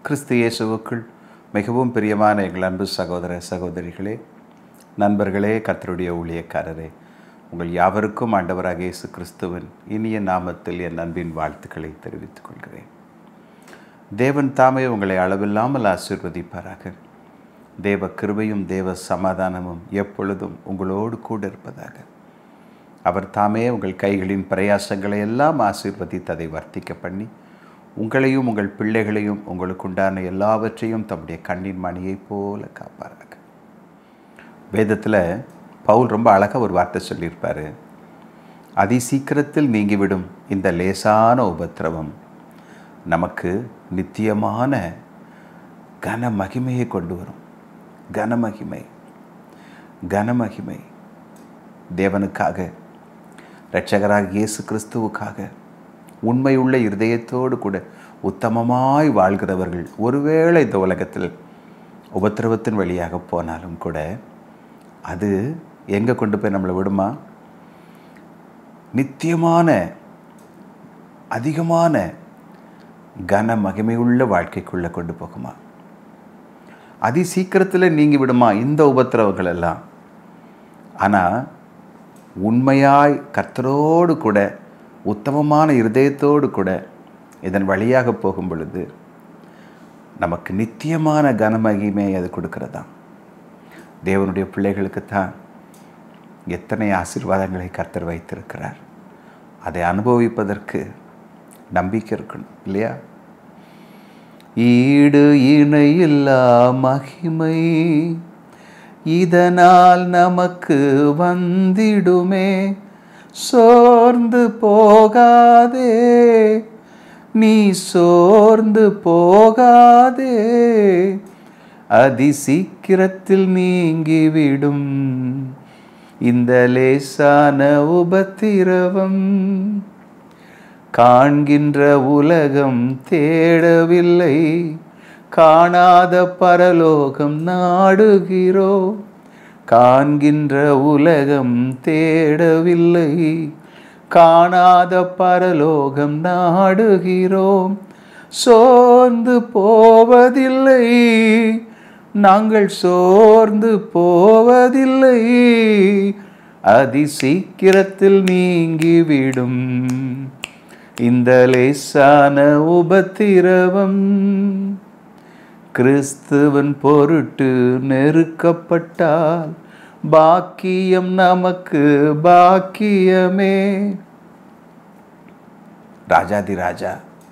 கிறிஸ்து இயேசுவுக்குள் மிகவும் பிரியமான எங்கள் அன்பு சகோதர சகோதரிகளே நண்பர்களே கர்த்தருடைய ஊழியக்காரரே உங்கள் யாவருக்கும் ஆண்டவராக இயேசு கிறிஸ்துவின் இனிய நாமத்தில் என் அன்பின் வாழ்த்துக்களை தெரிவித்துக் கொள்கிறேன் தேவன் தாமே உங்களை அளவில்லாமல் ஆசீர்வதிப்பாராக தேவ கிருபையும் தேவ சமாதானமும் எப்பொழுதும் உங்களோடு கூட இருப்பதாக அவர் தாமே உங்கள் கைகளின் பிரயாசங்களை எல்லாம் ஆசீர்வதித்து அதை வர்த்திக்க பண்ணி உங்களையும் உங்கள் பிள்ளைகளையும் உங்களுக்குண்டான எல்லாவற்றையும் தம்முடைய கண்ணின் மணியைப் போல காப்பாராக வேதத்தில் பவுல் ரொம்ப அழகாக ஒரு வார்த்தை சொல்லியிருப்பார் அதி சீக்கிரத்தில் நீங்கிவிடும் இந்த லேசான உபத்திரவம் நமக்கு நித்தியமான கன மகிமையை கொண்டு வரும் கனமகிமை கனமகிமை தேவனுக்காக இரட்சகராக இயேசு கிறிஸ்துவுக்காக உண்மையுள்ள இருதயத்தோடு கூட உத்தமமாய் வாழ்கிறவர்கள் ஒருவேளை இந்த உலகத்தில் உபத்திரவத்தின் வழியாக போனாலும் கூட அது எங்கே கொண்டு போய் நம்மளை விடுமா நித்தியமான அதிகமான கன மகிமையுள்ள வாழ்க்கைக்குள்ளே கொண்டு போகுமா அதி சீக்கிரத்தில் நீங்கி விடுமா இந்த உபத்திரவங்கள் எல்லாம் ஆனால் உண்மையாய் கர்த்தரோடு கூட உத்தமமான இருதயத்தோடு கூட இதன் வழியாக போகும் பொழுது நமக்கு நித்தியமான கனமகிமை அது கொடுக்கிறதா தேவனுடைய பிள்ளைகளுக்குத்தான் எத்தனை ஆசீர்வாதங்களை கர்த்தர் வைத்திருக்கிறார் அதை அனுபவிப்பதற்கு நம்பிக்கை இருக்கணும் இல்லையா ஈடு இணையில்லா மகிமை இதனால் நமக்கு வந்திடுமே சோர்ந்து போகாதே நீ சோர்ந்து போகாதே அதி சீக்கிரத்தில் நீங்கிவிடும் இந்த லேசான உபத்திரவம் காண்கின்ற உலகம் தேடவில்லை காணாத பரலோகம் நாடுகிறோ காண்கின்ற உலகம் தேடவில்லை காணாத பரலோகம் நாடுகிறோம் சோர்ந்து போவதில்லை நாங்கள் சோர்ந்து போவதில்லை அதி சீக்கிரத்தில் நீங்கிவிடும் இந்த லேசான உபத்திரவம் கிறிஸ்துவன் பொருட்டு நெருக்கப்பட்டால் பாக்கியம் நமக்கு பாக்கியமே ராஜாதி ராஜா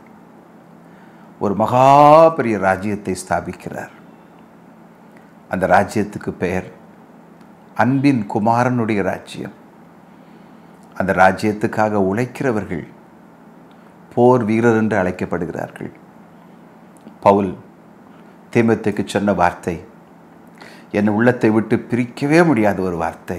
ஒரு மகா பெரிய ராஜ்யத்தை ஸ்தாபிக்கிறார் அந்த ராஜ்யத்துக்கு பெயர் அன்பின் குமாரனுடைய ராஜ்யம் அந்த ராஜ்யத்துக்காக உழைக்கிறவர்கள் போர் வீரர் என்று அழைக்கப்படுகிறார்கள் பவுல் தீமத்துக்கு சொன்ன வார்த்தை என் உள்ளத்தை விட்டு பிரிக்கவே முடியாத ஒரு வார்த்தை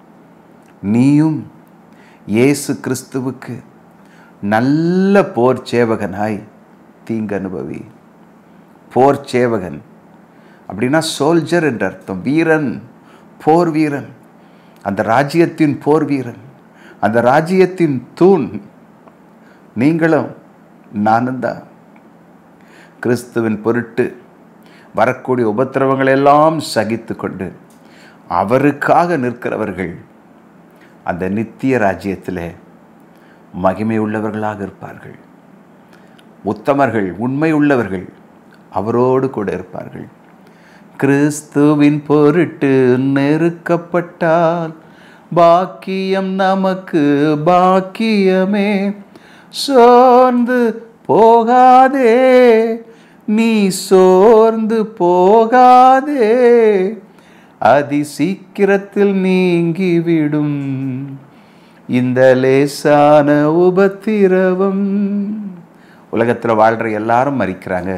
நீயும் இயேசு கிறிஸ்துவுக்கு நல்ல போர் சேவகனாய் தீங்கு அனுபவி போர் சேவகன் அப்படின்னா சோல்ஜர் என்ற அர்த்தம் வீரன் போர் வீரன் அந்த ராஜ்யத்தின் போர் வீரன் அந்த ராஜ்யத்தின் தூண் நீங்களும் நானும் தான் கிறிஸ்துவின் பொருட்டு வரக்கூடிய உபத்திரவங்கள் எல்லாம் சகித்து கொண்டு அவருக்காக நிற்கிறவர்கள் அந்த நித்திய ராஜ்யத்தில் மகிமை உள்ளவர்களாக இருப்பார்கள் உத்தமர்கள் உண்மை உள்ளவர்கள் அவரோடு கூட இருப்பார்கள் கிறிஸ்துவின் பொருட்டு நெருக்கப்பட்டால் பாக்கியம் நமக்கு பாக்கியமே சோர்ந்து போகாதே நீ சோர்ந்து போகாதே அதி சீக்கிரத்தில் நீங்கிவிடும் இந்த லேசான உபத்திரவம் உலகத்தில் வாழ்கிற எல்லாரும் மறிக்கிறாங்க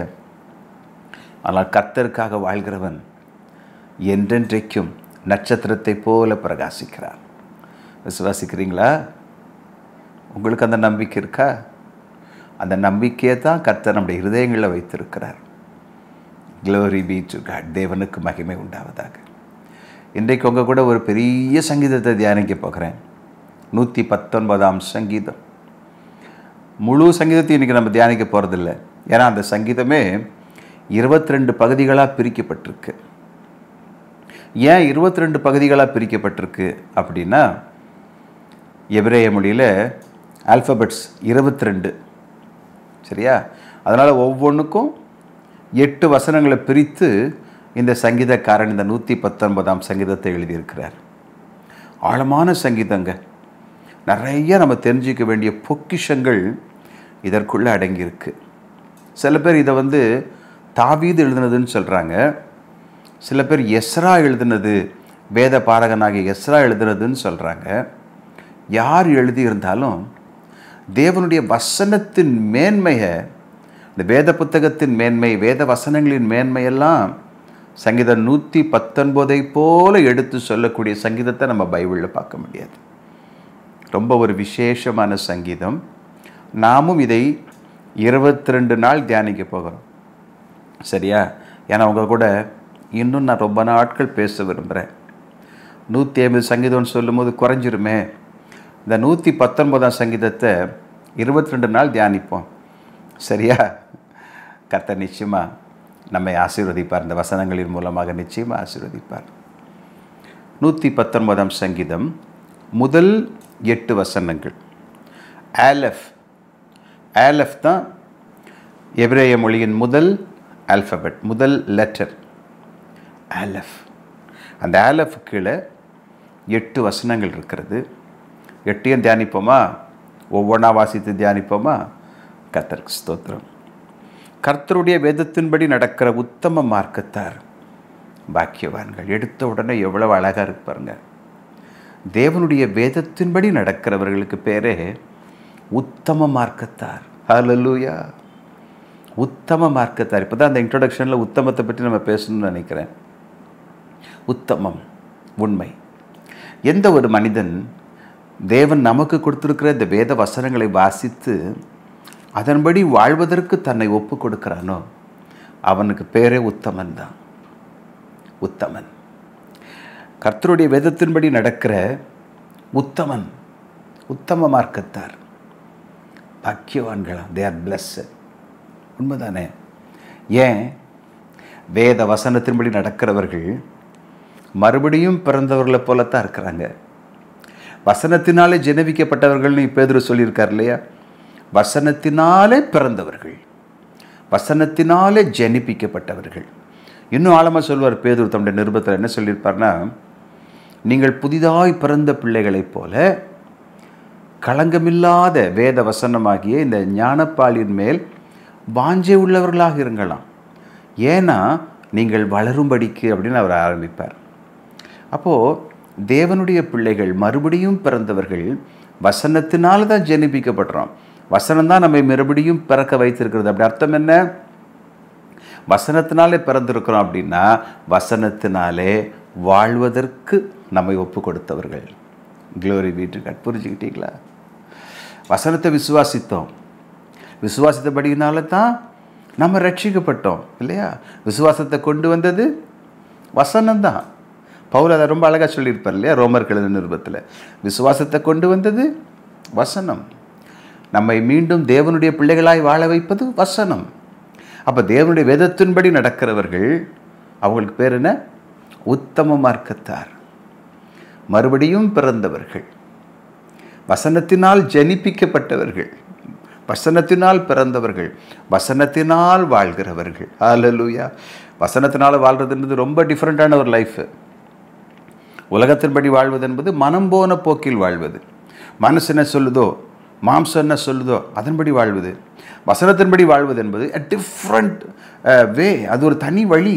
ஆனால் கர்த்தருக்காக வாழ்கிறவன் என்றென்றைக்கும் நட்சத்திரத்தை போல பிரகாசிக்கிறான் விசுவாசிக்கிறீங்களா உங்களுக்கு அந்த நம்பிக்கை இருக்கா அந்த நம்பிக்கையை தான் கர்த்தர் நம்முடைய இருதயங்களில் வைத்திருக்கிறார் க்ளோரி பீ டு காட் தேவனுக்கு மகிமை உண்டாவதாக இன்றைக்கு உங்கள் கூட ஒரு பெரிய சங்கீதத்தை தியானிக்க போகிறேன் நூற்றி பத்தொன்பதாம் சங்கீதம் முழு சங்கீதத்தையும் இன்றைக்கி நம்ம தியானிக்க போகிறதில்ல ஏன்னா அந்த சங்கீதமே இருபத்தி ரெண்டு பகுதிகளாக பிரிக்கப்பட்டிருக்கு ஏன் இருபத்தி ரெண்டு பகுதிகளாக பிரிக்கப்பட்டிருக்கு அப்படின்னா எபிரேய மொழியில் ஆல்ஃபபெட்ஸ் இருபத்தி ரெண்டு சரியா அதனால் ஒவ்வொன்றுக்கும் எட்டு வசனங்களை பிரித்து இந்த சங்கீதக்காரன் இந்த நூற்றி பத்தொன்பதாம் சங்கீதத்தை எழுதியிருக்கிறார் ஆழமான சங்கீதங்க நிறைய நம்ம தெரிஞ்சிக்க வேண்டிய பொக்கிஷங்கள் இதற்குள்ளே அடங்கியிருக்கு சில பேர் இதை வந்து தாவீது எழுதுனதுன்னு சொல்கிறாங்க சில பேர் எஸ்ரா எழுதுனது வேத பாரகனாகிய எஸ்ரா எழுதுனதுன்னு சொல்கிறாங்க யார் எழுதியிருந்தாலும் தேவனுடைய வசனத்தின் மேன்மையை இந்த வேத புத்தகத்தின் மேன்மை வேத வசனங்களின் மேன்மையெல்லாம் சங்கீதம் நூற்றி பத்தொன்பதை போல எடுத்து சொல்லக்கூடிய சங்கீதத்தை நம்ம பைபிளில் பார்க்க முடியாது ரொம்ப ஒரு விசேஷமான சங்கீதம் நாமும் இதை இருபத்தி ரெண்டு நாள் தியானிக்க போகிறோம் சரியா ஏன்னா அவங்க கூட இன்னும் நான் ரொம்ப நாட்கள் பேச விரும்புகிறேன் நூற்றி ஐம்பது சங்கீதம்னு சொல்லும்போது குறைஞ்சிருமே இந்த நூற்றி பத்தொன்பதாம் சங்கீதத்தை இருபத்தி ரெண்டு நாள் தியானிப்போம் சரியா கர்த்தர் நிச்சயமாக நம்மை ஆசீர்வதிப்பார் இந்த வசனங்களின் மூலமாக நிச்சயமாக ஆசீர்வதிப்பார் நூற்றி பத்தொன்பதாம் சங்கீதம் முதல் எட்டு வசனங்கள் ஆலஃப் ஆலஃப் தான் எபிரேய மொழியின் முதல் ஆல்ஃபபெட் முதல் லெட்டர் ஆலஃப் அந்த ஆலஃப் கீழே எட்டு வசனங்கள் இருக்கிறது எட்டையும் தியானிப்போமா ஒவ்வொன்றா வாசித்து தியானிப்போமா கர்த்தருக்கு ஸ்தோத்திரம் கர்த்தருடைய வேதத்தின்படி நடக்கிற உத்தம மார்க்கத்தார் பாக்கியவான்கள் எடுத்த உடனே எவ்வளவு அழகாக இருக்கு பாருங்க தேவனுடைய வேதத்தின்படி நடக்கிறவர்களுக்கு பேரே உத்தம மார்க்கத்தார் ஹalleluya உத்தம மார்க்கத்தார் இப்போ தான் அந்த இன்ட்ரொடக்ஷனில் உத்தமத்தை பற்றி நம்ம பேசணும்னு நினைக்கிறேன் உத்தமம் உண்மை எந்த ஒரு மனிதன் தேவன் நமக்கு கொடுத்துருக்கிற இந்த வேத வசனங்களை வாசித்து அதன்படி வாழ்வதற்கு தன்னை ஒப்பு கொடுக்கிறானோ அவனுக்கு பேரே உத்தமன் தான் உத்தமன் கர்த்தருடைய வேதத்தின்படி நடக்கிற உத்தமன் உத்தம மார்க்கத்தார் பாக்கியவான்களா தே ஆர் பிளஸ்ஸட் உண்மைதானே ஏன் வேத வசனத்தின்படி நடக்கிறவர்கள் மறுபடியும் பிறந்தவர்களை போலத்தான் இருக்கிறாங்க வசனத்தினாலே ஜெனவிக்கப்பட்டவர்கள்னு பேதுரு சொல்லியிருக்கார் இல்லையா வசனத்தினாலே பிறந்தவர்கள் வசனத்தினாலே ஜெனிப்பிக்கப்பட்டவர்கள் இன்னும் ஆழமாக சொல்வார் பேதுரு தம்முடைய நிருபத்தில் என்ன சொல்லியிருப்பார்னா நீங்கள் புதிதாய் பிறந்த பிள்ளைகளைப் போல களங்கமில்லாத வேத வசனமாகிய இந்த ஞானப்பாலின் மேல் வாஞ்சை உள்ளவர்களாக இருங்களாம் ஏன்னா நீங்கள் வளரும்படிக்கு அப்படின்னு அவர் ஆரம்பிப்பார் அப்போது தேவனுடைய பிள்ளைகள் மறுபடியும் பிறந்தவர்கள் வசனத்தினால தான் ஜெனிப்பிக்கப்படுறோம் வசனம் தான் நம்மை மறுபடியும் பிறக்க வைத்திருக்கிறது அப்படி அர்த்தம் என்ன வசனத்தினாலே பிறந்திருக்கிறோம் அப்படின்னா வசனத்தினாலே வாழ்வதற்கு நம்மை ஒப்பு கொடுத்தவர்கள் க்ளோரி வீட்டுக்கு புரிஞ்சுக்கிட்டீங்களா வசனத்தை விசுவாசித்தோம் விசுவாசித்தபடினால தான் நம்ம ரட்சிக்கப்பட்டோம் இல்லையா விசுவாசத்தை கொண்டு வந்தது வசனம்தான் பவுல் அதை ரொம்ப அழகாக சொல்லியிருப்பார் இல்லையா ரோமர் கழுத நிருபத்தில் விசுவாசத்தை கொண்டு வந்தது வசனம் நம்மை மீண்டும் தேவனுடைய பிள்ளைகளாய் வாழ வைப்பது வசனம் அப்போ தேவனுடைய வேதத்தின்படி நடக்கிறவர்கள் அவங்களுக்கு பேர் என்ன உத்தம மார்க்கத்தார் மறுபடியும் பிறந்தவர்கள் வசனத்தினால் ஜனிப்பிக்கப்பட்டவர்கள் வசனத்தினால் பிறந்தவர்கள் வசனத்தினால் வாழ்கிறவர்கள் ஹalleluya வசனத்தினால் வாழ்றதுன்றது ரொம்ப டிஃப்ரெண்ட்டான ஒரு லைஃப் உலகத்தின்படி வாழ்வது என்பது மனம் போன போக்கில் வாழ்வது மனசு என்ன சொல்லுதோ மாம்சம் என்ன சொல்லுதோ அதன்படி வாழ்வது வசனத்தின்படி வாழ்வது என்பது a டிஃப்ரெண்ட் வே அது ஒரு தனி வழி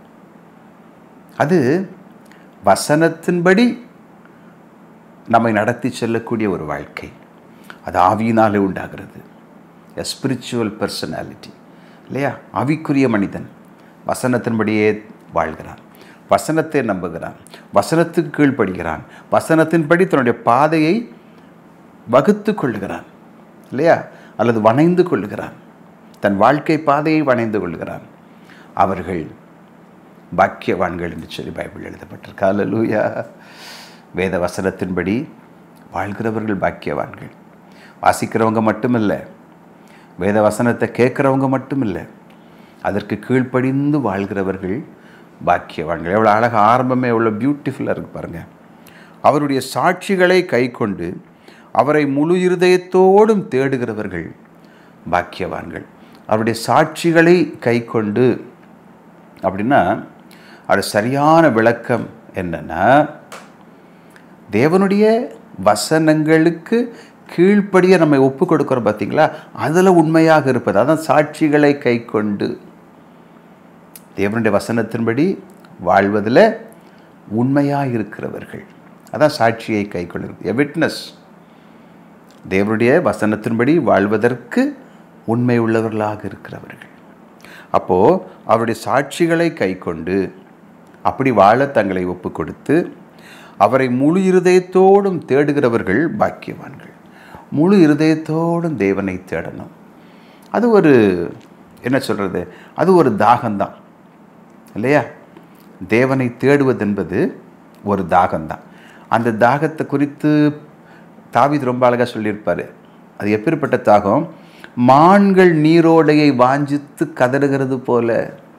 அது வசனத்தின்படி நம்மை நடத்தி செல்லக்கூடிய ஒரு வாழ்க்கை அது ஆவியினாலே உண்டாகிறது எ ஸ்பிரிச்சுவல் பர்சனாலிட்டி இல்லையா ஆவிக்குரிய மனிதன் வசனத்தின்படியே வாழ்கிறான் வசனத்தை நம்புகிறான் வசனத்துக்கு கீழ்ப்படுகிறான் வசனத்தின்படி தன்னுடைய பாதையை வகுத்து கொள்ளுகிறான் இல்லையா அல்லது வணைந்து கொள்ளுகிறான் தன் வாழ்க்கை பாதையை வணைந்து கொள்கிறான் அவர்கள் பாக்கியவான்கள் என்று சொல்லி பைபிள் எழுதப்பட்டிருக்கு அல்லூயா வேத வசனத்தின்படி வாழ்கிறவர்கள் பாக்கியவான்கள் வாசிக்கிறவங்க மட்டுமில்லை வேத வசனத்தை கேட்குறவங்க மட்டும் இல்லை அதற்கு கீழ்ப்படிந்து வாழ்கிறவர்கள் பாக்கியவான்கள் எவ்வளோ அழகாக ஆரம்பமே எவ்வளோ பியூட்டிஃபுல்லாக இருக்கு பாருங்கள் அவருடைய சாட்சிகளை கைக்கொண்டு அவரை முழு இருதயத்தோடும் தேடுகிறவர்கள் பாக்கியவான்கள் அவருடைய சாட்சிகளை கைக்கொண்டு அப்படின்னா அது சரியான விளக்கம் என்னன்னா தேவனுடைய வசனங்களுக்கு கீழ்ப்படிய நம்ம ஒப்பு கொடுக்குறோம் பார்த்தீங்களா அதில் உண்மையாக இருப்பது அதான் சாட்சிகளை கைக்கொண்டு தேவனுடைய வசனத்தின்படி வாழ்வதில் உண்மையாக இருக்கிறவர்கள் அதான் சாட்சியை கைக்கொள்கிறது எ விட்னஸ் தேவனுடைய வசனத்தின்படி வாழ்வதற்கு உண்மை உள்ளவர்களாக இருக்கிறவர்கள் அப்போது அவருடைய சாட்சிகளை கைக்கொண்டு அப்படி வாழ தங்களை ஒப்பு கொடுத்து அவரை முழு இருதயத்தோடும் தேடுகிறவர்கள் பாக்கியவான்கள் முழு இருதயத்தோடும் தேவனை தேடணும் அது ஒரு என்ன சொல்கிறது அது ஒரு தாகம்தான் இல்லையா தேவனை தேடுவது என்பது ஒரு தாகம்தான் அந்த தாகத்தை குறித்து தாவீது ரொம்ப அழகாக சொல்லியிருப்பார் அது எப்பேற்பட்ட தாகம் மான்கள் நீரோடையை வாஞ்சித்து கதறுகிறது போல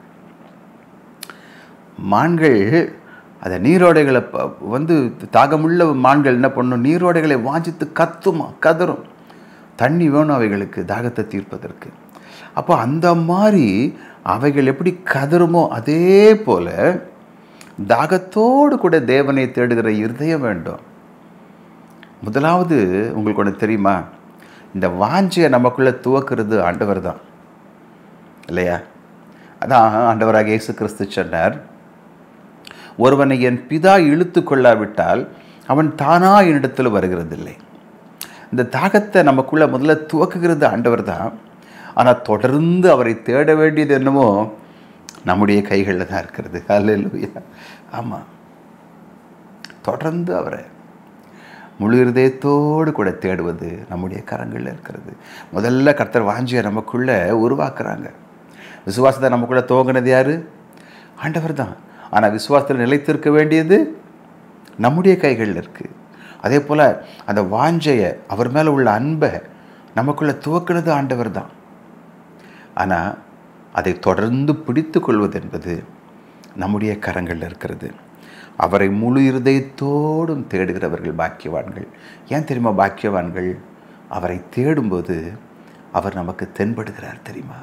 மான்கள் அந்த நீரோடைகளை ப- வந்து தாகமுள்ள மான்கள் என்ன பண்ணும் நீரோடைகளை வாஞ்சித்து கத்துமா கதறும் தண்ணி வேணும் அவைகளுக்கு தாகத்தை தீர்ப்பதற்கு அப்போ அந்த மாதிரி அவைகள் எப்படி கதறுமோ அதே போல தாகத்தோடு கூட தேவனை தேடுகிற இருதயம் வேண்டும் முதலாவது உங்களுக்கு ஒன்று தெரியுமா இந்த வாஞ்சையை நமக்குள்ளே துவக்கிறது ஆண்டவர் தான் இல்லையா அதான் ஆண்டவராக இயேசு கிறிஸ்து சொன்னார் ஒருவனை என் பிதா இழுத்து கொள்ளாவிட்டால் அவன் தானா என்னிடத்தில் வருகிறதில்லை இந்த தாகத்தை நமக்குள்ள முதல்ல துவக்குகிறது ஆண்டவர் தான் ஆனால் தொடர்ந்து அவரை தேட வேண்டியது என்னமோ நம்முடைய கைகளில் தான் இருக்கிறது அல்லேலூயா ஆமாம் தொடர்ந்து அவரை முழு இருதயத்தோடு கூட தேடுவது நம்முடைய கரங்களில் இருக்கிறது முதல்ல கர்த்தர் வாஞ்சியை நமக்குள்ள உருவாக்குறாங்க விசுவாசத்தை நமக்குள்ள துவங்கினது யாரு ஆண்டவர் தான் ஆனால் விசுவாசத்தில் நிலைத்திருக்க வேண்டியது நம்முடைய கைகளில் இருக்குது அதே போல் அந்த வாஞ்சையை அவர் மேலே உள்ள அன்பை நமக்குள்ள துவக்கினது ஆண்டவர் தான் ஆனால் அதை தொடர்ந்து பிடித்து கொள்வது என்பது நம்முடைய கரங்களில் இருக்கிறது அவரை முழு இருதயத்தோடும் தேடுகிறவர்கள் பாக்கியவான்கள் ஏன் தெரியுமா பாக்கியவான்கள் அவரை தேடும்போது அவர் நமக்கு தென்படுகிறார் தெரியுமா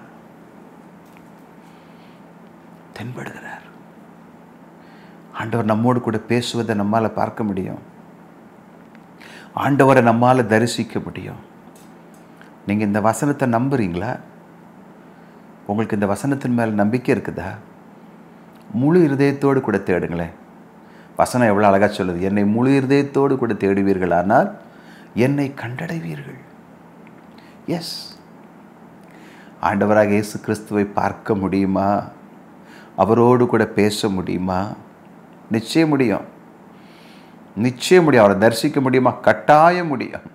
தென்படுகிறார் ஆண்டவர் நம்மோடு கூட பேசுவதை நம்மால் பார்க்க முடியும் ஆண்டவரை நம்மால் தரிசிக்க முடியும் நீங்கள் இந்த வசனத்தை நம்புறீங்களா உங்களுக்கு இந்த வசனத்தின் மேல் நம்பிக்கை இருக்குதா முழு இருதயத்தோடு கூட தேடுங்களேன் வசனம் எவ்வளோ அழகாக சொல்லுது என்னை முழு இருதயத்தோடு கூட தேடுவீர்கள் ஆனால் என்னை கண்டடைவீர்கள் எஸ் ஆண்டவராக இயேசு கிறிஸ்துவை பார்க்க முடியுமா அவரோடு கூட பேச முடியுமா நிச்சயம் முடியும் நிச்சயம் முடியும் அவரை தரிசிக்க முடியுமா கட்டாயம் முடியும்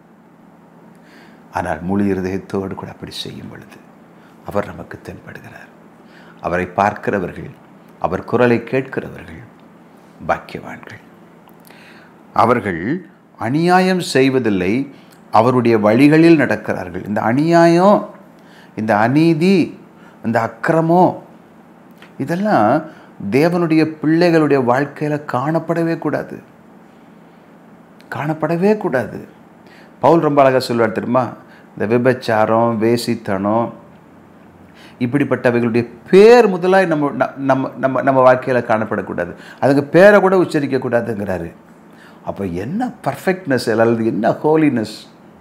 ஆனால் முழு இருதயத்தோடு கூட அப்படி செய்யும் பொழுது அவர் நமக்கு தென்படுகிறார் அவரை பார்க்கிறவர்கள் அவர் குரலை கேட்கிறவர்கள் பாக்கியவான்கள் அவர்கள் அநியாயம் செய்வதில்லை அவருடைய வழிகளில் நடக்கிறார்கள் இந்த அநியாயம் இந்த அநீதி இந்த அக்கிரமம் இதெல்லாம் தேவனுடைய பிள்ளைகளுடைய வாழ்க்கையில் காணப்படவே கூடாது காணப்படவே கூடாது பவுல் ரொம்ப அழகாக சொல்லுவார் தெரியுமா இந்த விபச்சாரம் வேசித்தனம் இப்படிப்பட்டவைகளுடைய பேர் முதலாய் நம்ம ந- நம்ம நம்ம நம்ம வாழ்க்கையில் காணப்படக்கூடாது அதுக்கு பேரை கூட உச்சரிக்கக்கூடாதுங்கிறாரு அப்போ என்ன பர்ஃபெக்ட்னஸ் அல்லது என்ன ஹோலினஸ்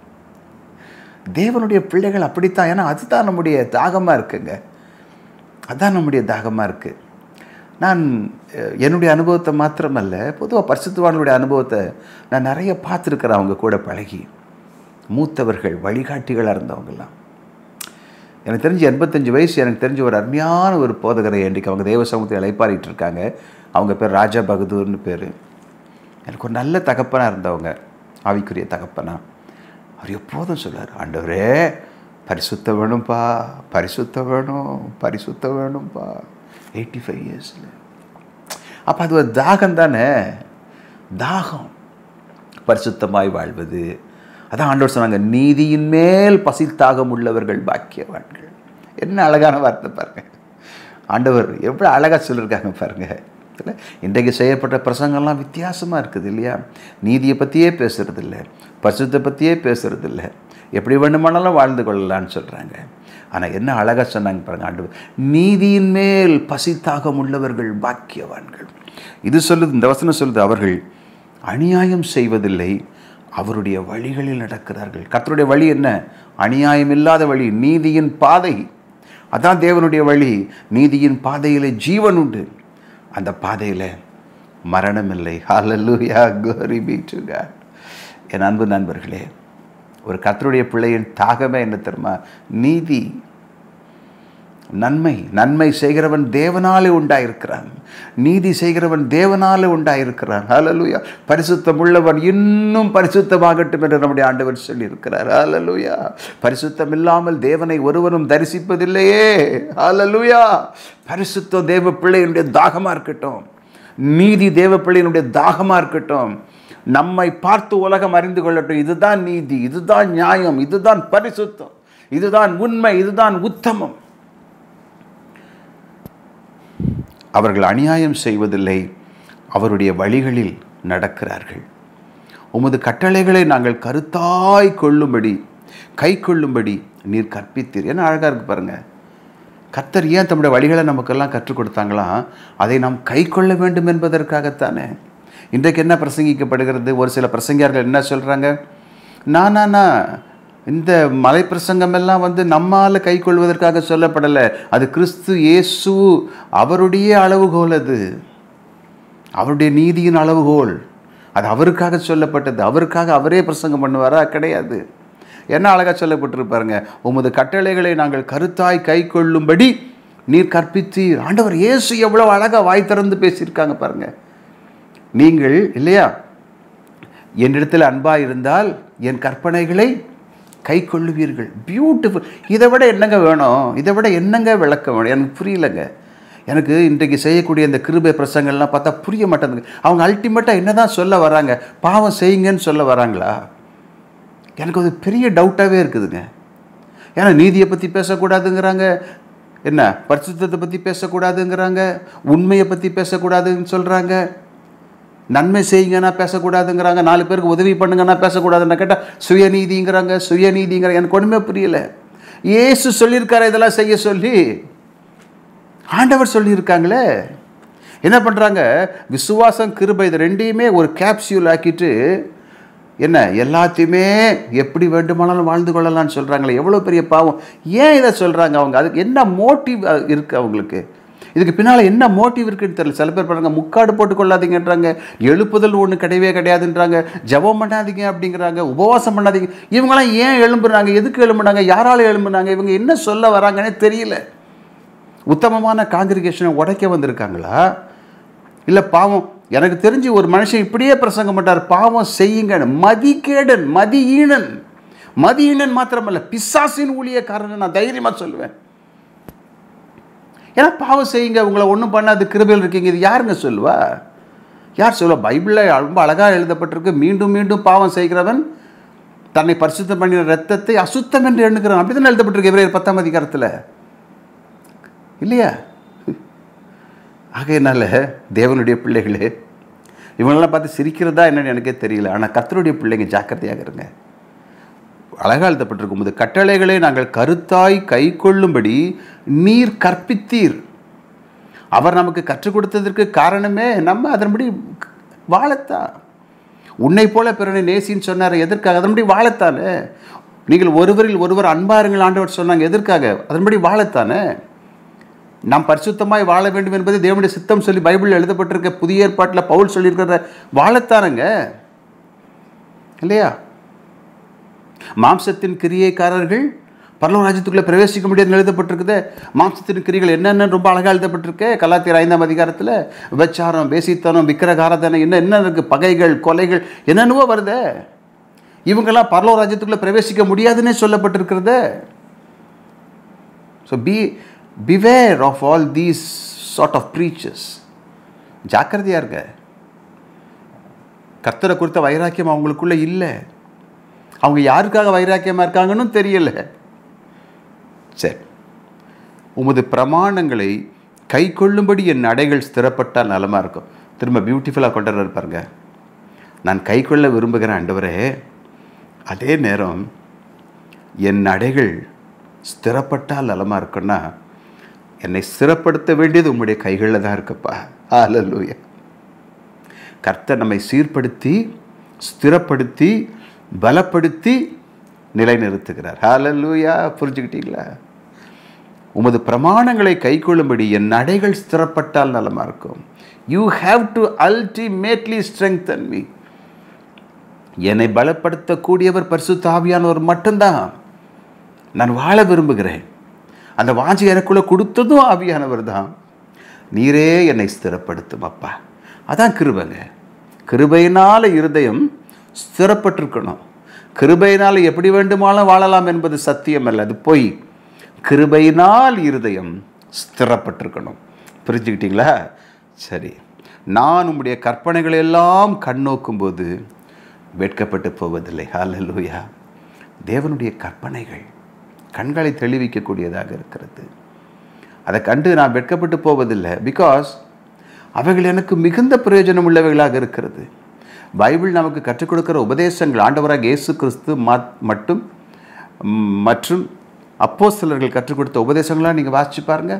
தேவனுடைய பிள்ளைகள் அப்படித்தான் ஏன்னா அதுதான் நம்முடைய தாகமாக இருக்குங்க அதான் நம்முடைய தாகமாக இருக்குது நான் அஹ், என்னுடைய அனுபவத்தை மாத்திரமல்ல பொதுவாக பரிசுத்தவான்களுடைய அனுபவத்தை நான் நிறைய பார்த்துருக்கிறேன் அவங்க கூட பழகி மூத்தவர்கள் வழிகாட்டிகளாக இருந்தவங்கெல்லாம் எனக்கு தெரிஞ்சு எண்பத்தஞ்சு வயசு எனக்கு தெரிஞ்ச ஒரு அருமையான ஒரு போதகரை இன்றைக்கு அவங்க தேவ சமூகத்தை இழைப்பாரிட்டு இருக்காங்க அவங்க பேர் ராஜா பகதூர்னு பேர் எனக்கு ஒரு நல்ல தகப்பனாக இருந்தவங்க ஆவிக்குரிய தகப்பனா அவர் எப்போதும் சொல்றார் ஆண்டவரே பரிசுத்த வேணும்ப்பா பரிசுத்த வேணும் பரிசுத்த வேணும்ப்பா எயிட்டி ஃபைவ் இயர்ஸில் அப்போ அது ஒரு தாகம் தானே தாகம் பரிசுத்தமாய் வாழ்வது அதான் ஆண்டவர் சொன்னாங்க நீதியின் மேல் பசித்தாகம் உள்ளவர்கள் பாக்கியவான்கள் என்ன அழகான வார்த்தை பாருங்க ஆண்டவர் எவ்வளோ அழகாக சொல்லியிருக்காங்க பாருங்க இல்லை இன்றைக்கு செய்யப்பட்ட பிரசங்கம்லாம் வித்தியாசமாக இருக்குது இல்லையா நீதியை பற்றியே பேசுறது இல்லை பரிசுத்தை பற்றியே பேசுறது இல்லை எப்படி வேண்டுமானாலும் வாழ்ந்து கொள்ளலான்னு சொல்கிறாங்க ஆனால் என்ன அழகாக சொன்னாங்க பாருங்க ஆண்டவர் நீதியின் மேல் பசித்தாகம் உள்ளவர்கள் பாக்கியவான்கள் இது சொல்லுது இந்த வசனம் சொல்லுது அவர்கள் அநியாயம் செய்வதில்லை அவருடைய வழிகளில் நடக்கிறார்கள் கர்த்தருடைய வழி என்ன அநியாயம் இல்லாத வழி நீதியின் பாதை அதான் தேவனுடைய வழி நீதியின் பாதையில் ஜீவன் உண்டு அந்த பாதையில் மரணம் இல்லை ஹalleluya glory be to God என் அன்பு நண்பர்களே ஒரு கர்த்தருடைய பிள்ளையின் தாகமே என்ன தெரியுமா நீதி நன்மை நன்மை செய்கிறவன் தேவனாலே உண்டாயிருக்கிறான் நீதி செய்கிறவன் தேவனாலே உண்டாயிருக்கிறான் ஹalleluya பரிசுத்தம் உள்ளவன் இன்னும் பரிசுத்தமாகட்டும் என்று நம்முடைய ஆண்டவர் சொல்லியிருக்கிறார் ஹalleluya பரிசுத்தம் இல்லாமல் தேவனை ஒருவரும் தரிசிப்பதில்லையே ஹalleluya பரிசுத்தம் தேவ பிள்ளையினுடைய தாகமாக இருக்கட்டும் நீதி தேவ பிள்ளையினுடைய தாகமாக இருக்கட்டும் நம்மை பார்த்து உலகம் அறிந்து கொள்ளட்டும் இதுதான் நீதி இதுதான் நியாயம் இதுதான் பரிசுத்தம் இதுதான் உண்மை இதுதான் உத்தமம் அவர்கள் அநியாயம் செய்வதில்லை அவருடைய வழிகளில் நடக்கிறார்கள் உமது கட்டளைகளை நாங்கள் கருத்தாய் கொள்ளும்படி கை கொள்ளும்படி நீர் கற்பித்தீர் என்ன அழகாக இருக்கு பாருங்க கர்த்தர் ஏன் தம்முடைய வழிகளை நமக்கெல்லாம் கற்றுக் கொடுத்தாங்களாம் அதை நாம் கை கொள்ள வேண்டும் என்பதற்காகத்தானே இன்றைக்கு என்ன பிரசங்கிக்கப்படுகிறது ஒரு சில பிரசங்கியார்கள் என்ன சொல்கிறாங்க நானா இந்த மலை பிரசங்கம் எல்லாம் வந்து நம்மால் கை கொள்வதற்காக சொல்லப்படலை அது கிறிஸ்து இயேசு அவருடைய அளவுகோல் அது அவருடைய நீதியின் அளவுகோல் அது அவருக்காக சொல்லப்பட்டது அவருக்காக அவரே பிரசங்கம் பண்ணுவாரா கிடையாது என்ன அழகாக சொல்லப்பட்டிருப்பாருங்க உமது கட்டளைகளை நாங்கள் கருத்தாய் கை கொள்ளும்படி நீர் கற்பித்தீர் ஆண்டவர் இயேசு எவ்வளோ அழகாக வாய் திறந்து பேசியிருக்காங்க பாருங்க நீங்கள் இல்லையா என்னிடத்தில் அன்பாக இருந்தால் என் கற்பனைகளை கை கொள்ளுவீர்கள் பியூட்டிஃபுல் இதை விட என்னங்க வேணும் இதை விட என்னங்க விளக்கம் வேணும் எனக்கு புரியலங்க எனக்கு இன்றைக்கு செய்யக்கூடிய இந்த கிருபை பிரசங்கள்லாம் பார்த்தா புரிய மாட்டேங்குது அவங்க அல்டிமேட்டாக என்ன தான் சொல்ல வராங்க பாவம் செய்யுங்கன்னு சொல்ல வராங்களா எனக்கு அது பெரிய டவுட்டாகவே இருக்குதுங்க ஏன்னா நீதியை பற்றி பேசக்கூடாதுங்கிறாங்க என்ன பரிசுத்தத்தை பற்றி பேசக்கூடாதுங்கிறாங்க உண்மையை பற்றி பேசக்கூடாதுன்னு சொல்கிறாங்க நன்மை செய்யுங்கன்னா பேசக்கூடாதுங்கிறாங்க நாலு பேருக்கு உதவி பண்ணுங்கன்னா பேசக்கூடாதுன்னு கேட்டால் சுயநீதிங்கிறாங்க சுயநீதிங்கிறாங்க எனக்கு ஒன்றுமே புரியல ஏசு சொல்லியிருக்காரு இதெல்லாம் செய்ய சொல்லி ஆண்டவர் சொல்லியிருக்காங்களே என்ன பண்ணுறாங்க விசுவாசம் கிருபை இது ரெண்டையுமே ஒரு கேப்சியூல் ஆக்கிட்டு என்ன எல்லாத்தையுமே எப்படி வேண்டுமானாலும் வாழ்ந்து கொள்ளலாம்னு சொல்கிறாங்களே எவ்வளோ பெரிய பாவம் ஏன் இதை சொல்கிறாங்க அவங்க அதுக்கு என்ன மோட்டிவ் இருக்குது அவங்களுக்கு இதுக்கு பின்னால் என்ன மோட்டிவ் இருக்குன்னு தெரியல சில பேர் பண்ணுறாங்க முக்காடு போட்டு கொள்ளாதீங்கன்றாங்க எழுப்புதல் ஒன்று கிடையவே கிடையாதுன்றாங்க ஜெபம் பண்ணாதீங்க அப்படிங்கிறாங்க உபவாசம் பண்ணாதீங்க இவங்களாம் ஏன் எழும்புறாங்க எதுக்கு எழும்புனாங்க யாரால எழும்புனாங்க இவங்க என்ன சொல்ல வராங்கன்னே தெரியல உத்தமமான காங்கிரிகேஷனை உடைக்க வந்திருக்காங்களா இல்லை பாவம் எனக்கு தெரிஞ்சு ஒரு மனுஷன் இப்படியே பிரசங்கம் பண்ணார் பாவம் செய்யுங்க மதிகேடன் மதியீனன் மதியீனன் மாத்திரமல்ல பிசாசின் ஊழியக்காரன் நான் தைரியமாக சொல்லுவேன் ஏன்னா பாவம் செய்யுங்க உங்களை ஒன்றும் பண்ணாது கிருபையில் இருக்கீங்க இது யாருங்க சொல்லுவா யார் சொல்லுவா பைபிளில் ரொம்ப அழகாக எழுதப்பட்டிருக்கு மீண்டும் மீண்டும் பாவம் செய்கிறவன் தன்னை பரிசுத்தம் பண்ணின ரத்தத்தை அசுத்தம் என்று எண்ணுகிறான் அப்படி தானே எழுதப்பட்டிருக்கு இவரே பத்தாம் அதிகாரத்தில் இல்லையா ஆகையினால தேவனுடைய பிள்ளைகளே இவங்களெல்லாம் பார்த்து சிரிக்கிறதா என்னன்னு எனக்கே தெரியல ஆனால் கத்தருடைய பிள்ளைங்க ஜாக்கிரதையாக இருங்க அழகாக எழுதப்பட்டிருக்கும் போது கட்டளைகளை நாங்கள் கருத்தாய் கை கொள்ளும்படி நீர் கற்பித்தீர் அவர் நமக்கு கற்றுக் கொடுத்ததற்கு காரணமே நம்ம அதன்படி வாழத்தான் உன்னை போல பிறனை நேசின்னு சொன்னார் எதற்காக அதன்படி வாழத்தானே நீங்கள் ஒருவரில் ஒருவர் அன்பாருங்கள் ஆண்டவர் சொன்னாங்க எதற்காக அதன்படி வாழத்தானே நாம் பரிசுத்தமாய் வாழ வேண்டும் என்பது தேவனுடைய சித்தம் சொல்லி பைபிளில் எழுதப்பட்டிருக்க புதிய ஏற்பாட்டில் பவுல் சொல்லியிருக்கிற வாழத்தானுங்க இல்லையா மாம்சத்தின் கிரியைக்காரர்கள் பரலோக ராஜ்யத்துக்குள்ளே பிரவேசிக்க முடியாதுன்னு எழுதப்பட்டிருக்குது மாம்சத்தின் கிரிகள் என்னென்னு ரொம்ப அழகாக எழுதப்பட்டிருக்கு கலாத்தியர் ஐந்தாம் அதிகாரத்தில் விபச்சாரம் பேசித்தனம் விக்கிரகாரதனை என்ன என்ன இருக்குது பகைகள் கொலைகள் என்னென்னவோ வருதே இவங்கெல்லாம் பரலோக ராஜ்யத்துக்குள்ளே பிரவேசிக்க முடியாதுன்னே சொல்லப்பட்டிருக்கிறது so be beware of all these sort of breaches ஜாக்கிரதையாக இருங்க கர்த்தரை குறித்த வைராக்கியம் அவங்களுக்குள்ளே இல்லை அவங்க யாருக்காக வைராக்கியமாக இருக்காங்கன்னு தெரியல சரி உமது பிரமாணங்களை கை கொள்ளும்படி என் நடைகள் ஸ்திரப்பட்டால் நலமாக இருக்கும் திரும்ப பியூட்டிஃபுல்லாக கொண்டு வர்றாரு பாருங்க நான் கை கொள்ள விரும்புகிறேன் ஆண்டவரே அதே நேரம் என் நடைகள் ஸ்திரப்பட்டால் நலமாக இருக்குன்னா என்னை ஸ்திரப்படுத்த வேண்டியது உம்முடைய கைகளில் தான் இருக்குப்பா ஹalleluya கர்த்தர் நம்மை சீர்படுத்தி ஸ்திரப்படுத்தி பலப்படுத்தி நிலைநிறுத்துகிறார் ஹalleluya புரிஞ்சுக்கிட்டீங்களா உமது பிரமாணங்களை கைக்கொள்ளும்படி என் நடைகள் ஸ்திரப்பட்டால் நலமாக இருக்கும் you have to ultimately strengthen me என்னை பலப்படுத்தக்கூடியவர் பரிசுத்த ஆவியானவர் மட்டும்தான் நான் வாழ விரும்புகிறேன் அந்த வாஞ்சி எனக்குள்ள கொடுத்ததும் ஆவியானவர் தான் நீரே என்னை ஸ்திரப்படுத்தும் அப்பா அதான் கிருபைங்க கிருபையினால இருதயம் ஸ்திரப்பட்டிருக்கணும் கிருபையினால் எப்படி வேண்டுமானாலும் வாழலாம் என்பது சத்தியம் அல்ல அது பொய் கிருபையினால் இருதயம் ஸ்திரப்பட்டிருக்கணும் புரிஞ்சுக்கிட்டீங்களா சரி நான் உம்முடைய கற்பனைகளை எல்லாம் கண்ணோக்கும்போது வெட்கப்பட்டு போவதில்லை ஹalleluya தேவனுடைய கற்பனைகள் கண்களை தெளிவிக்கக்கூடியதாக இருக்கிறது அதை கண்டு நான் வெட்கப்பட்டு போவதில்லை பிகாஸ் அவைகள் எனக்கு மிகுந்த பிரயோஜனம் உள்ளவைகளாக இருக்கிறது பைபிள் நமக்கு கற்றுக் கொடுக்கிற உபதேசங்கள் ஆண்டவராக இயேசு கிறிஸ்து மத்- மட்டும் ம், மற்றும் அப்போஸ்தலர்கள் கற்றுக் கொடுத்த உபதேசங்களாக நீங்கள் வாசிச்சு பாருங்க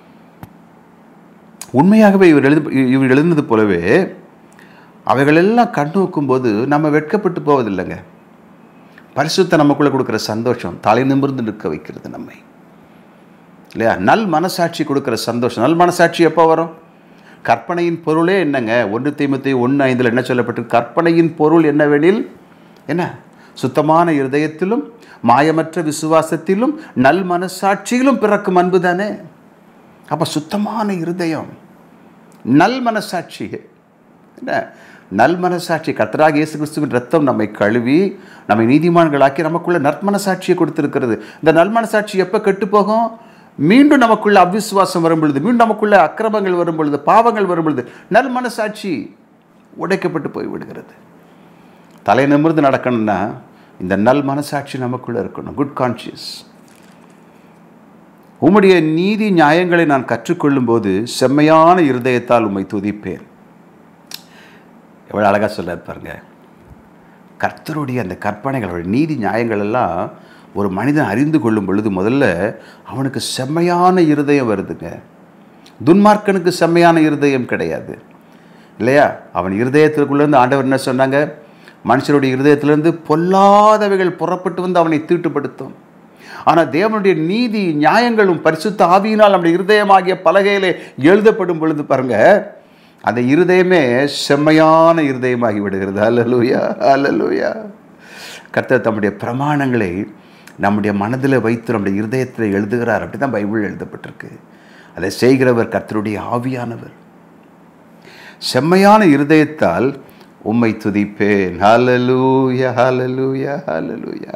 உண்மையாகவே இவர் எழுது இவர் எழுந்தது போலவே அவைகளெல்லாம் கண்ணோக்கும் போது நம்ம வெட்கப்பட்டு போவதில்லைங்க பரிசுத்த நமக்குள்ளே கொடுக்குற சந்தோஷம் தலை நிமிர்ந்து நிற்க வைக்கிறது நம்மை இல்லையா நல் மனசாட்சி கொடுக்குற சந்தோஷம் நல் மனசாட்சி எப்போ வரும் கற்பனையின் பொருளே என்னங்க ஒன்று தீமத்தை ஒன்று ஐந்தில் என்ன சொல்லப்பட்டிருக்கு கற்பனையின் பொருள் என்னவெனில் என்ன சுத்தமான இருதயத்திலும் மாயமற்ற விசுவாசத்திலும் நல் மனசாட்சியிலும் பிறக்கும் அன்பு தானே அப்போ சுத்தமான இருதயம் நல் மனசாட்சி என்ன நல் மனசாட்சி கர்த்தராக இயேசு கிறிஸ்துவின் ரத்தம் நம்மை கழுவி நம்மை நீதிமான்களாக்கி நமக்குள்ள நற்மனசாட்சியை கொடுத்திருக்கிறது இந்த நல்மனசாட்சி எப்போ கெட்டு போகும் மீண்டும் நமக்குள்ள அவிசுவாசம் வரும் பொழுது மீண்டும் நமக்குள்ள அக்கிரமங்கள் வரும் பொழுது பாவங்கள் வரும் பொழுது நல்மனசாட்சி உடைக்கப்பட்டு போய் விடுகிறது தலை நிமிர்ந்து நடக்கணும்னா இந்த நல் மனசாட்சி நமக்குள்ள இருக்கணும் குட் கான்ஷியஸ் உம்முடைய நீதி நியாயங்களை நான் கற்றுக்கொள்ளும் போது செம்மையான இருதயத்தால் உம்மை துதிப்பேன் எவ்வளோ அழகாக சொல்றாரு பாருங்க கர்த்தருடைய அந்த கற்பனைகள் அவருடைய நீதி நியாயங்கள் எல்லாம் ஒரு மனிதன் அறிந்து கொள்ளும் பொழுது முதல்ல அவனுக்கு செம்மையான இருதயம் வருதுங்க துன்மார்க்கனுக்கு செம்மையான இருதயம் கிடையாது இல்லையா அவன் இருதயத்திற்குள்ளேருந்து ஆண்டவர் என்ன சொன்னாங்க மனுஷனுடைய இருதயத்திலிருந்து பொல்லாதவைகள் புறப்பட்டு வந்து அவனை தீட்டுப்படுத்தும் ஆனால் தேவனுடைய நீதி நியாயங்களும் பரிசுத்த ஆவியினால் நம்முடைய இருதயமாகிய பலகையிலே எழுதப்படும் பொழுது பாருங்க அந்த இருதயமே செம்மையான இருதயமாகி விடுகிறது அல்லலூயா அல்லலூயா கர்த்தர் தம்முடைய பிரமாணங்களை நம்முடைய மனதில் வைத்து நம்முடைய இருதயத்தில் எழுதுகிறார் அப்படி தான் பைபிள் எழுதப்பட்டிருக்கு அதை செய்கிறவர் கர்த்தருடைய ஆவியானவர் செம்மையான இருதயத்தால் உம்மை துதிப்பேன் ஹalleluya ஹalleluya ஹalleluya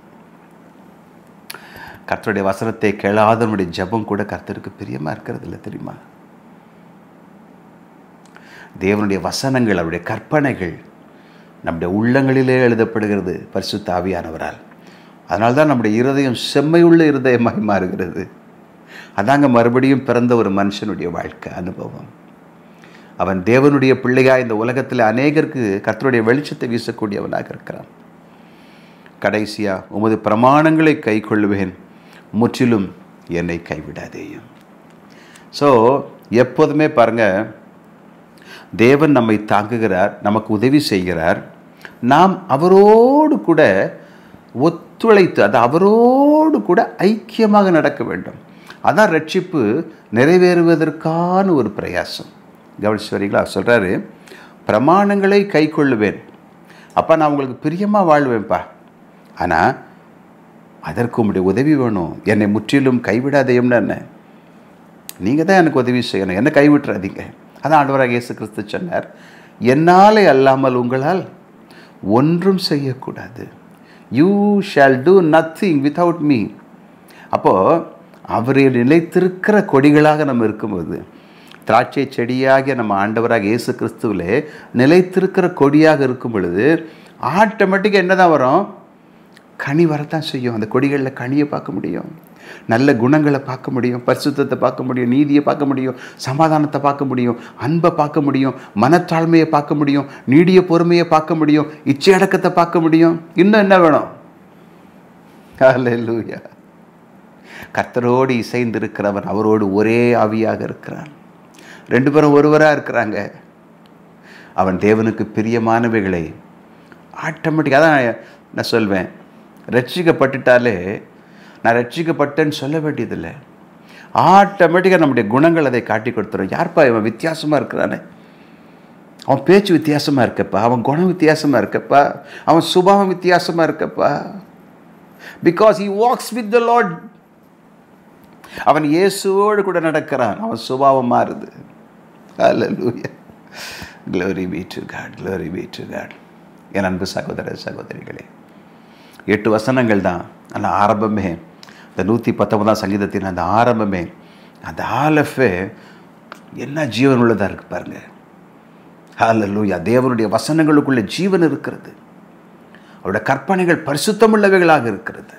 கர்த்தருடைய வசனத்தை கேளாத நம்முடைய ஜெபம் கூட கர்த்தருக்கு பிரியமா இருக்கிறது இல்லை தெரியுமா தேவனுடைய வசனங்கள் அவருடைய கற்பனைகள் நம்முடைய உள்ளங்களிலே எழுதப்படுகிறது பரிசுத்த ஆவியானவரால் அதனால்தான் நம்முடைய இருதயம் செம்மையுள்ள இருதயமாய் மாறுகிறது அதாங்க மறுபடியும் பிறந்த ஒரு மனுஷனுடைய வாழ்க்கை அனுபவம் அவன் தேவனுடைய பிள்ளையாக இந்த உலகத்தில் அநேகருக்கு கர்த்தருடைய வெளிச்சத்தை வீசக்கூடியவனாக இருக்கிறான் கடைசியா உமது பிரமாணங்களை கை கொள்ளுவேன் முற்றிலும் என்னை கைவிடாதேயும் ஸோ எப்போதுமே பாருங்க தேவன் நம்மை தாங்குகிறார் நமக்கு உதவி செய்கிறார் நாம் அவரோடு கூட ஒத்துழைத்து அது அவரோடு கூட ஐக்கியமாக நடக்க வேண்டும் அதான் ரட்சிப்பு நிறைவேறுவதற்கான ஒரு பிரயாசம் கவனிச்சுவரீங்களா சொல்கிறாரு பிரமாணங்களை கை கொள்ளுவேன் அப்போ நான் உங்களுக்கு பிரியமாக வாழ்வேன்ப்பா ஆனால் அதற்கு உங்களுடைய உதவி வேணும் என்னை முற்றிலும் கைவிடாதேயும்னு என்ன நீங்கள் தான் எனக்கு உதவி செய்யணும் என்ன கைவிட்டுறாதீங்க அதான் ஆண்டவராக இயேசு கிறிஸ்து சொன்னார் என்னாலே அல்லாமல் உங்களால் ஒன்றும் செய்யக்கூடாது you shall do nothing without me அப்போது அவரில் நிலைத்திருக்கிற கொடிகளாக நம்ம இருக்கும்போது திராட்சை செடியாகிய நம்ம ஆண்டவராக இயேசு கிறிஸ்துவிலே நிலைத்திருக்கிற கொடியாக இருக்கும் பொழுது ஆட்டோமேட்டிக்காக என்ன தான் வரும் கனி வரத்தான் செய்யும் அந்த கொடிகளில் கனியை பார்க்க முடியும் நல்ல குணங்களை பார்க்க முடியும் பரிசுத்தத்தை பார்க்க முடியும் நீதியை பார்க்க முடியும் சமாதானத்தை பார்க்க முடியும் அன்பை பார்க்க முடியும் மனத்தாழ்மையை பார்க்க முடியும் நீடிய பொறுமையை பார்க்க முடியும் இச்சையடக்கத்தை பார்க்க முடியும் இன்னும் என்ன வேணும் ஹalleluya கர்த்தரோடு இசைந்திருக்கிறவன் அவரோடு ஒரே ஆவியாக இருக்கிறான் ரெண்டு பேரும் ஒருவராக இருக்கிறாங்க அவன் தேவனுக்கு பிரியமானவைகளை ஆட்டோமேட்டிக்காக தான் நான் சொல்வேன் ரட்சிக்கப்பட்டுட்டாலே நான் ரட்சிக்கப்பட்டேன்னு சொல்ல வேண்டியதில்லை ஆட்டோமேட்டிக்காக நம்முடைய குணங்கள் அதை காட்டி கொடுத்துரும் யார்ப்பா இவன் வித்தியாசமாக இருக்கிறானே அவன் பேச்சு வித்தியாசமாக இருக்கப்பா அவன் குணம் வித்தியாசமாக இருக்கப்பா அவன் சுபாவம் வித்தியாசமாக இருக்கப்பா because he walks with the lord அவன் இயேசுவோடு கூட நடக்கிறான் அவன் சுபாவம் மாறுது Hallelujah. Glory be to God. Glory be to God. என் அன்பு சகோதர சகோதரிகளே எட்டு வசனங்கள் தான் அந்த ஆரம்பமே இந்த நூற்றி பத்தொன்பதாம் சங்கீதத்தின் அந்த ஆரம்பமே அந்த ஆலஃபே என்ன ஜீவன் உள்ளதாக இருக்கு பாருங்க ஹalleluya தேவனுடைய வசனங்களுக்குள்ள ஜீவன் இருக்கிறது அவருடைய கற்பனைகள் பரிசுத்தமுள்ளவைகளாக இருக்கிறது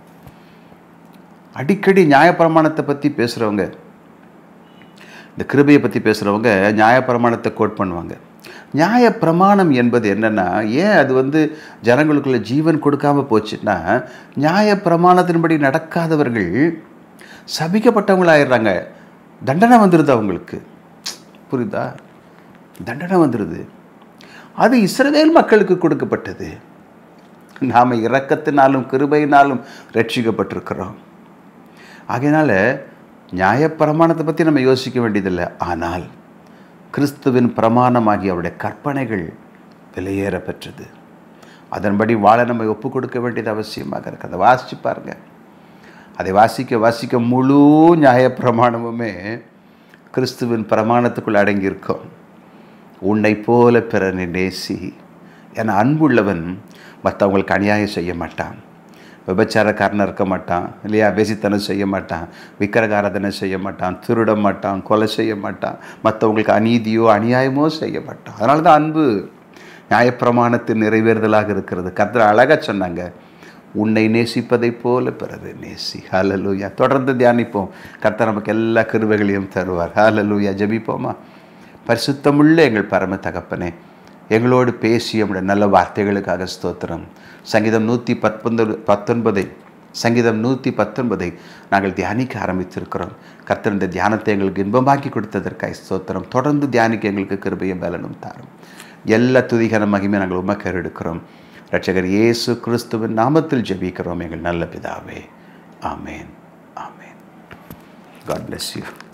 அடிக்கடி நியாயப்பிரமாணத்தை பற்றி பேசுகிறவங்க இந்த கிருபையை பற்றி பேசுகிறவங்க நியாயப்பிரமாணத்தை கோட் பண்ணுவாங்க நியாயப்பிரமாணம் என்பது என்னென்னா ஏன் அது வந்து ஜனங்களுக்குள்ள ஜீவன் கொடுக்காம போச்சுன்னா நியாயப்பிரமாணத்தின்படி நடக்காதவர்கள் சபிக்கப்பட்டவங்களாயிடுறாங்க தண்டனை வந்துடுது அவங்களுக்கு புரியுதா தண்டனை வந்துடுது அது இஸ்ரவேல் மக்களுக்கு கொடுக்கப்பட்டது நாம் இரக்கத்தினாலும் கிருபையினாலும் ரட்சிக்கப்பட்டிருக்கிறோம் ஆகையினால நியாயப்பிரமாணத்தை பற்றி நம்ம யோசிக்க வேண்டியதில்லை ஆனால் கிறிஸ்துவின் பிரமாணமாகி அவருடைய கற்பனைகள் விலையேற பெற்றது அதன்படி வாழ நம்ம ஒப்பு கொடுக்க வேண்டியது அவசியமாக இருக்குது அதை வாசித்து பாருங்க அதை வாசிக்க வாசிக்க முழு நியாயப்பிரமாணமுமே கிறிஸ்துவின் பிரமாணத்துக்குள் அடங்கியிருக்கும் உன்னை போல பிறனை நேசி என அன்புள்ளவன் மற்றவங்களுக்கு அநியாயம் செய்ய மாட்டான் விபச்சாரக்காரனாக இருக்க மாட்டான் இல்லையா வேசித்தனம் செய்ய மாட்டான் விக்கிரகாரதனை செய்ய மாட்டான் திருட மாட்டான் கொலை செய்ய மாட்டான் மற்றவங்களுக்கு அநீதியோ அநியாயமோ செய்ய மாட்டான் அதனால தான் அன்பு நியாயப்பிரமாணத்தின் நிறைவேறுதலாக இருக்கிறது கர்த்தர் அழகாக சொன்னாங்க உன்னை நேசிப்பதைப் போல பிறரை நேசி ஹalleluya தொடர்ந்து தியானிப்போம் கர்த்தர் நமக்கு எல்லா கிருபைகளையும் தருவார் ஹalleluya ஜெபிப்போமா பரிசுத்தமுள்ள எங்கள் பரம தகப்பனே எங்களோடு பேசி நம்முடைய நல்ல வார்த்தைகளுக்காக ஸ்தோத்திரம் சங்கீதம் நூற்றி பத்தொன்பது பத்தொன்பதை சங்கீதம் நூற்றி பத்தொன்பதை நாங்கள் தியானிக்க ஆரம்பித்திருக்கிறோம் கர்த்தர் இந்த தியானத்தை எங்களுக்கு இன்பமாக்கி கொடுத்ததற்காக ஸ்தோத்திரம் தொடர்ந்து தியானிக்க எங்களுக்கு கிருபையும் பலனும் தாரும் எல்லா துதிகர மகிமை நாங்கள் உமக்கர் எடுக்கிறோம் ரட்சகர் இயேசு கிறிஸ்துவின் நாமத்தில் ஜெபிக்கிறோம் எங்கள் நல்ல பிதாவே ஆமேன் ஆமேன் காட் bless you